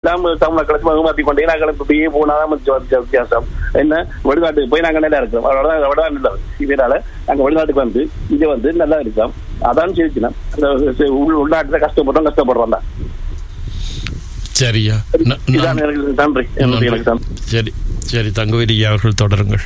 தான் தமிழ் மக்களுக்கு மகுமாத்தி கொண்டே நாங்கள் இப்ப இப்படியே போனாதான் வித்தியா- வித்தியாசம் என்ன வெளிநாட்டுக்கு போய் நாங்க நல்லா இருக்கிறோம் அவ்வளவுதான் அவ்வளவுதான் நல்லது இதனால நாங்க வெளிநாட்டுக்கு வந்து இது வந்து நல்லா இருக்கோம் அதான் சிரிக்கணும் அந்த உள் உள்நாட்டுல கஷ்டப்படுறோம் கஷ்டப்படுறோம் தான் சரியா ந- இதான் நன்- எனக்கு நன்றி என்னுடைய எனக்கு தான் சரி சரி தங்கவேலி அவர்கள் தொடருங்கள்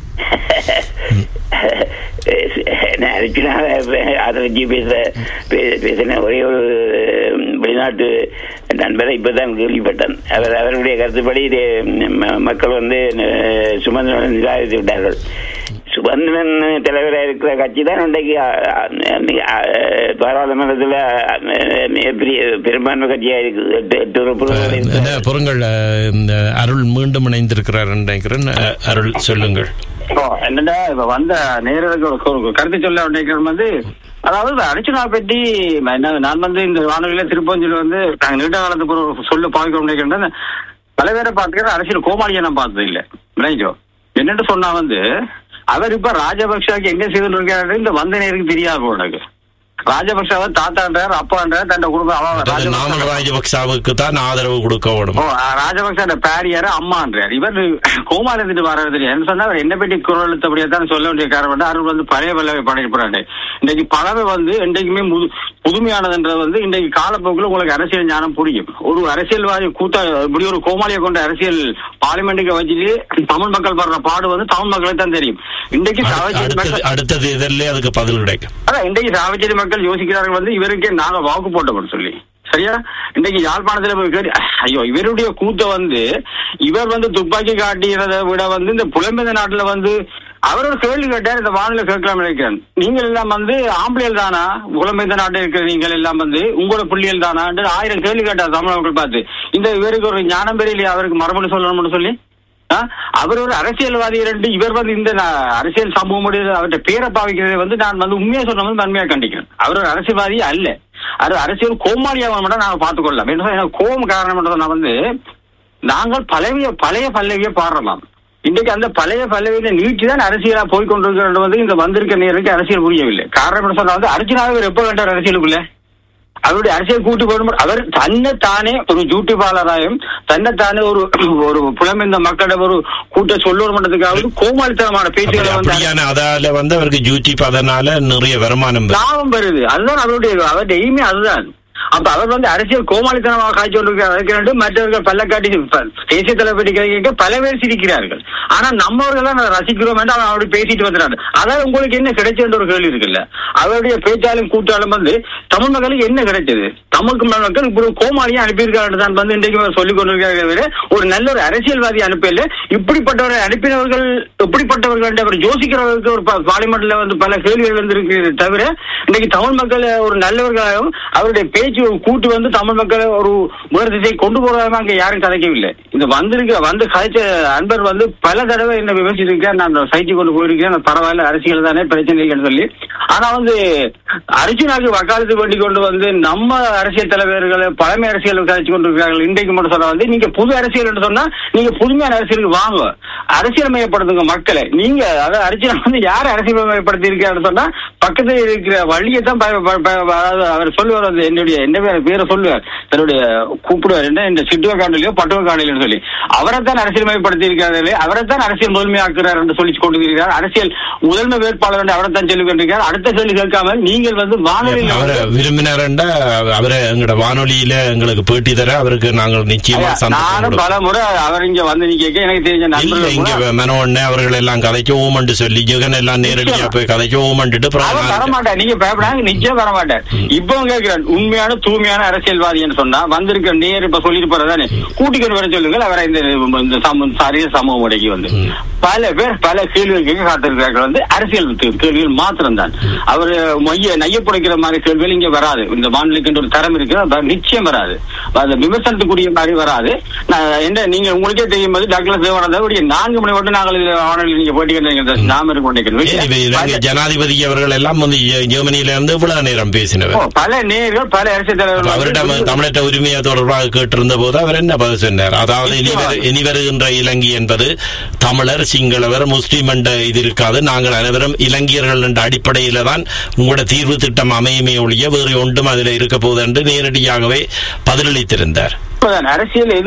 நான் அர்ச்சனாக அதை வச்சு பேச பே- பேசின ஒரே ஒரு வெளிநாட்டு நண்பரை இப்பதான் கேள்விப்பட்டேன் அவர் அவருடைய கருத்துப்படி இது ம- மக்கள் வந்து அஹ், சுமந்திரன் நிராகரித்து விட்டார்கள் சுமந்திரன் தலைவராக இருக்கிற கட்சி தான் இன்றைக்கு அஹ், அஹ், அஹ், பாராளுமன்றத்தில் அஹ், மிகப்பெரிய பெரும்பான்மை கட்சியாக இருக்குது எட்டு எட்டு உறுப்பினர்கள் என்ன இருக்கிறார்கள். பொருங்கள் அஹ், இந்த அருள் மீண்டும் இணைந்திருக்கிறார் நினைக்கிறேன் அஹ், அருள் சொல்லுங்கள் இப்போ என்னடா இப்ப வந்த நேரத்துக்கு ஒரு ஒரு கருத்து சொல்ல நினைக்கிறேன் வந்து அதாவது இந்த அர்ச்சனா பற்றி என்ன, நான் வந்து இந்த வானொலியில திருப்பஞ்சல் வந்து நாங்க நீண்ட காலத்துக்கு ஒரு சொல்ல பாவிக்க நினைக்கிறேன் பல பேரை பார்த்துக்கிற அரசியல் கோமாளியை நான் பார்த்தது இல்ல விளைஞ்சோ என்னன்னு சொன்னா வந்து அவர் இப்ப ராஜபக்சாக்கு எங்க செய்துட்டு இருக்காரு இந்த வந்த நேருக்கு தெரியாது போல எனக்கு ராஜபக்சாவை தாத்தான்றார் அப்பான்றார் தன் குடும்பம் அவன் அதாவது நாமல் ராஜபக்ச ராஜபக்சாவுக்கு தான் ஆதரவு கொடுக்க வேணும் ஓ ராஜபக்ச பேரியாரு அம்மான்றார் இவர் கோமால இருந்துட்டு வர்றது தெரியும் என்ன சொன்னா அவர் என்ன பற்றி குரல் எழுத்தபடியா தான் சொல்ல வேண்டிய காரணம் வந்து அவர் வந்து பழைய பல்லவை பண்ணிருப்பாரு இன்னைக்கு பழமை வந்து என்றைக்குமே முது புதுமையானதுன்றது வந்து இன்றைக்கு காலப்போக்கில் உங்களுக்கு அரசியல் ஞானம் புரியும் ஒரு அரசியல்வாதி கூத்தா இப்படி ஒரு கோமாளியை கொண்ட அரசியல் பார்லிமெண்ட்டுக்கு வச்சுட்டு தமிழ் மக்கள் படுற பாடு வந்து தமிழ் மக்களுக்கு தான் தெரியும் இன்றைக்கு சாவச்சேரி அடுத்தது மக்கள் அடுத்த தேர்தலே அதுக்கு பதில் கிடைக்கும் அதான் இன்றைக்கு சாவச்சேரி மக்கள் யோசிக்கிறார்கள் வந்து இவருக்கே நாங்க வாக்கு போட்டோம்னு சொல்லி சரியா இன்னைக்கு யாழ்ப்பாணத்துல போய் கேட்டு ஐயோ இவருடைய கூத்த வந்து இவர் வந்து துப்பாக்கி காட்டியதை விட வந்து இந்த புலம்பெயர்ந்த நாட்டுல வந்து அவர் ஒரு கேள்வி கேட்டார் இந்த வானிலை கேட்கலாம் நினைக்கிறேன் நீங்கள் எல்லாம் வந்து ஆம்பளைகள் தானா புலம்பெயர்ந்த நாட்டில் இருக்கிற நீங்கள் எல்லாம் வந்து உங்களோட புள்ளிகள் தானா ஆயிரம் கேள்வி கேட்டார் தமிழ் மக்கள் பார்த்து இந்த இவருக்கு ஒரு ஞானம் பெரியலையா அவருக்கு மரபணு சொல்லணும்னு சொல்லி ஆ? அவர் ஒரு அரசியல்வாதி ரெண்டு இவர் வந்து இந்த ந- அரசியல் சமூகம் அவர்கிட்ட பேரை பாவிக்கிறதை வந்து நான் வந்து உண்மையா சொன்ன வந்து நன்மையா கண்டிக்கிறேன் அவர் ஒரு அரசியல்வாதி அல்ல அவர் அரசியல் கோமாளியாக மட்டும் நாங்க பார்த்துக்கொள்ளலாம் என்ன சொன்னா, எனக்கு கோபம் காரணம் மட்டும் நான் வந்து நாங்கள் பழைய பழைய பல்லவியை பாடுறோம் இன்றைக்கு அந்த பழைய பல்லவியில நீட்டி தான் அரசியலா போய் கொண்டிருக்கிறது வந்து இந்த வந்திருக்க நேருக்கு அரசியல் புரியவில்லை காரணம் என்ன சொன்னா வந்து அர்ஜுனாவை எப்ப வேண்டார் அரசியலுக்குள்ள அவருடைய அரசியல் கூட்டு போடும் அவர் தன்னை தானே ஒரு ஜூட்டிபாளராயும் தன்னை தானே ஒரு ஒரு புலமைந்த மக்களிடம் ஒரு கூட்ட சொல்லூர் மன்றத்துக்காக கோமாளித்தனமான பேச்சுகளை வந்து அப்படியான அதால வந்து அவருக்கு யூடியூப் அதனால நிறைய வருமானம் வரும். லாபம் வருது அதுதான் அவருடைய அவருடைய எய்மே அதுதான் அப்ப அவர் வந்து அரசியல் கோமாளித்தனமாக காய்ச்சி கொண்டிருக்கிறார் மற்றவர்கள் பல்லக்காட்டி ப- தேசிய தலைப்படி கேட்க பல பேர் சிரிக்கிறார்கள் ஆனா நம்மவர்கள் தான் அதை ரசிக்கிறோம் என்று அவன் அப்படி பேசிட்டு வந்துறாரு அதாவது உங்களுக்கு என்ன கிடைச்சன்ற ஒரு கேள்வி இருக்குல்ல அவருடைய பேச்சாலும் கூட்டாலும் வந்து தமிழ் மக்களுக்கு என்ன கிடைச்சது தமிழ் மக்கள் இப்படி கோமாளியா அனுப்பியிருக்காரு தான் வந்து இன்றைக்கு அவர் சொல்லிக் கொண்டிருக்காரு தவிர ஒரு நல்ல ஒரு அரசியல்வாதி அனுப்பல இப்படிப்பட்டவரை அனுப்பினவர்கள் எப்படிப்பட்டவர்கள் என்று அவர் யோசிக்கிறவர்களுக்கு ஒரு ப- பார்லிமெண்ட்ல வந்து பல கேள்விகள் வந்திருக்கிறது தவிர இன்னைக்கு தமிழ் மக்கள் ஒரு நல்லவர்களாகவும் அவருடைய பேச்சு ஒரு கூட்டு வந்து தமிழ் மக்களை ஒரு வேறு திசை கொண்டு போறதாக அங்க யாரும் கதைக்கவில்லை இந்த வந்திருக்க வந்து கதைச்ச அன்பர் வந்து பல தடவை என்ன விமர்சிச்சிருக்கேன் நான் சைட்டி கொண்டு போயிருக்கேன் நான் பரவாயில்ல அரசியல் தானே பிரச்சனை இல்லைன்னு சொல்லி ஆனா வந்து அர்ஜுனாக்கு வக்காலத்து வேண்டி கொண்டு வந்து நம்ம அரசியல் தலைவர்களை பழமை அரசியல் கதைச்சு கொண்டிருக்கிறார்கள் இன்றைக்கு மட்டும் சொன்னா வந்து நீங்க புது அரசியல் என்று சொன்னா நீங்க புதுமையான அரசியலுக்கு வாங்க அரசியல் மயப்படுத்துங்க மக்களை நீங்க அதாவது அர்ஜுனா வந்து யார் அரசியல் மயப்படுத்தி இருக்காருன்னு சொன்னா பக்கத்துல இருக்கிற வழியை தான் ப- ப- ப- அதாவது அவர் சொல்லுவார் வந்து என்னுடைய என்ன பேர் பேரை சொல்லுவார் தன்னுடைய கூப்பிடுவார் என்ன இந்த சிட்டுவ காண்டிலையோ பட்டுவ காண்டிலையோ சொல்லி அவரை தான் அரசியல் மயப்படுத்தி இருக்காரு அவரை தான் அரசியல் முதன்மையாக்குறார் என்று சொல்லி கொண்டிருக்கிறார் அரசியல் முதன்மை வேட்பாளர் என்று அவரை தான் சொல்லி கொண்டிருக்கிறார் அடுத்த கேள்வி கேட்காமல் நீங்கள் வந்து வானொலியில் அவரை வந்து- விரும்பினாரண்டா அவரை எங்களோட வானொலியில எங்களுக்கு பேட்டி தர அவருக்கு நாங்கள் நிச்சயமா நானும் சந்தோஷம் பல முறை அவர் இங்க வந்து நீ கேட்க எனக்கு தெரிஞ்ச இல்ல நண்பர்கள் இங்க கூட- மனோண்ணே அவர்கள் எல்லாம் கதைக்க ஓமண்டு சொல்லி ஜெகன் எல்லாம் நேரடியா போய் கதைக்க ஓமண்டுட்டு அவன் வரமாட்டார் நீங்க பயப்படாங்க நிச்சயம் வரமாட்டார் இப்போ கேட்கிறேன் உண்மையான தூய்மையான அரசியல்வாதின்னு சொன்னா வந்திருக்க நேர் இப்ப சொல்லிட்டு போறதானே கூட்டிக்கொண்டு வர சொல்லுங்கள் அவரை இந்த இந்த சமூக சரிய சமூக முறைக்கு வந்து பல பேர் பல கேள்விகளுக்கு காத்திருக்கிறார்கள் வந்து அரசியல் கே- கேள்விகள் மாத்திரம்தான் அவர் மைய நைய புடைக்கிற மாதிரி கேள்விகள் இங்க வராது இந்த வானொலிக்கு ஒரு தரம் இருக்கு அது நிச்சயம் வராது அது விமர்சனத்துக்குரிய மாதிரி வராது நான் என்ன நீங்க உங்களுக்கே தெரியும் போது டாக்டர் தேவானந்தா நான்கு மணி மட்டும் நாங்கள் இதுல வானொலி நீங்க போட்டிக்கிறீங்க நாம இருக்க இலங்கை ஜனாதிபதி அவர்கள் எல்லாம் வந்து ஜெ- ஜெர்மனியில இருந்து இவ்வளவு நேரம் பேசினவர் ஓ, பல நேர்கள் பல அரசியல் அப்ப தலைவர்கள் அவரிடம் வந்து- தமிழற்ற உரிமையை தொடர்பாக கேட்டிருந்த போது அவர் என்ன பதில் சொன்னார் அதாவது இனி வரு- இனி வருகின்ற இலங்கை என்பது தமிழர் சிங்களவர் முஸ்லிம் என்ற இது இருக்காது நாங்கள் அனைவரும் இலங்கையர்கள் என்ற அடிப்படையில தான் உங்களோட தீர்வு திட்டம் அமையுமே ஒழிய வேறு ஒன்றும் அதில் இருக்க போகுது என்று நேரடியாகவே பதிலளித்திருந்தார் இப்பதான் அரசியல் எது